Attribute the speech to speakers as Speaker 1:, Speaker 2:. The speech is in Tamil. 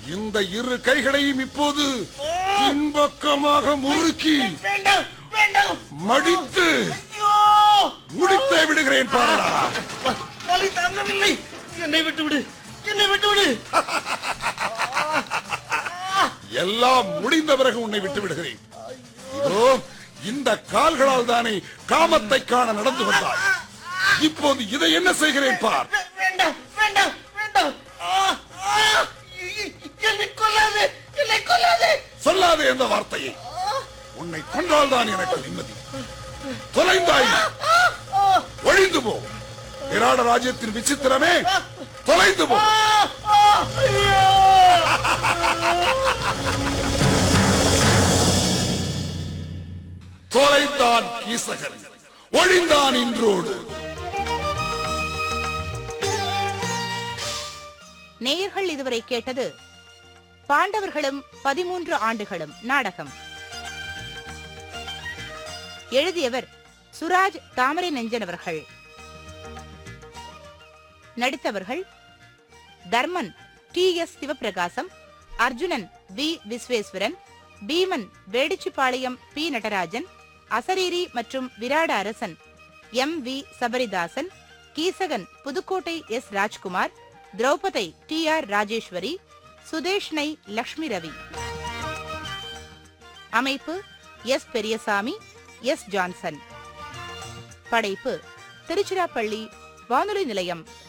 Speaker 1: இந்த இரு கைகளையும் இப்போது பின்பக்கமாக முறுக்கி
Speaker 2: வேண்டாம் வேண்டாம்
Speaker 1: மடித்து
Speaker 2: ஐயோ
Speaker 1: முடித்தே விடுகிறேன் பாரடா
Speaker 2: வ- வலி தாங்கவில்லை என்னை விட்டு விடு என்னை விட்டு விடு
Speaker 1: எல்லாம் முடிந்த பிறகு உன்னை விட்டு விடுகிறேன் இதோ இந்த கால்களால் தானே காமத்தை காண நடந்து வந்தாய் இப்போது இதை என்ன செய்கிறேன் பார்
Speaker 2: வே- வேண்டாம் வேண்டாம் வேண்டாம் ஆ, ஆ, என்னை கொல்லாதே என்னை கொல்லாதே
Speaker 1: சொல்லாதே என்ற வார்த்தையை உன்னை கொன்றால் தான் எனக்கு நிம்மதி தொலைந்தாய் ஒழிந்து போ விராட ராஜ்யத்தின் விசித்திரமே தொலைந்து போ
Speaker 2: ஆ, ஆ, ஐயோ
Speaker 1: தொலைந்தான் கீசகன் ஒழிந்தான் இன்றோடு
Speaker 3: நேயர்கள் இதுவரை கேட்டது பாண்டவர்களும் பதிமூன்று ஆண்டுகளும் நாடகம் எழுதியவர் சுராஜ் தாமரை நெஞ்சன் அவர்கள் நடித்தவர்கள் Dharman T S Sivaprakasam Arjunan V Visweswaran Bheeman Vedichipalayam P Natarajan அசரீரி மற்றும் விராட அரசன் M V Sabaridasan Keechakan Pudukkottai S Rajkumar Draupadai T R Rajeswari Sudeshnai Lakshmi Ravi அமைப்பு எஸ் பெரியசாமி எஸ் ஜான்சன் படைப்பு திருச்சிராப்பள்ளி வானொலி நிலையம்